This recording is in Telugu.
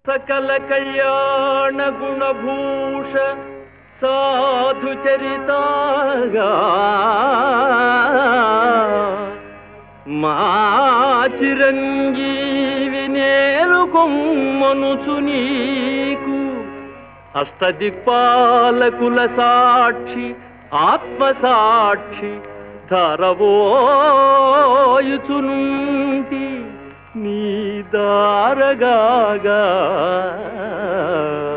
సకల కళ్యాణ గుణభూష సాధు చరితాగా మా చిరంజీవి నేరుకొమ్మనుచు నీకు అష్టదిక్పాలకుల సాక్షి ఆత్మసాక్షి ధరవోయుచునుంటి నీ దారగాగా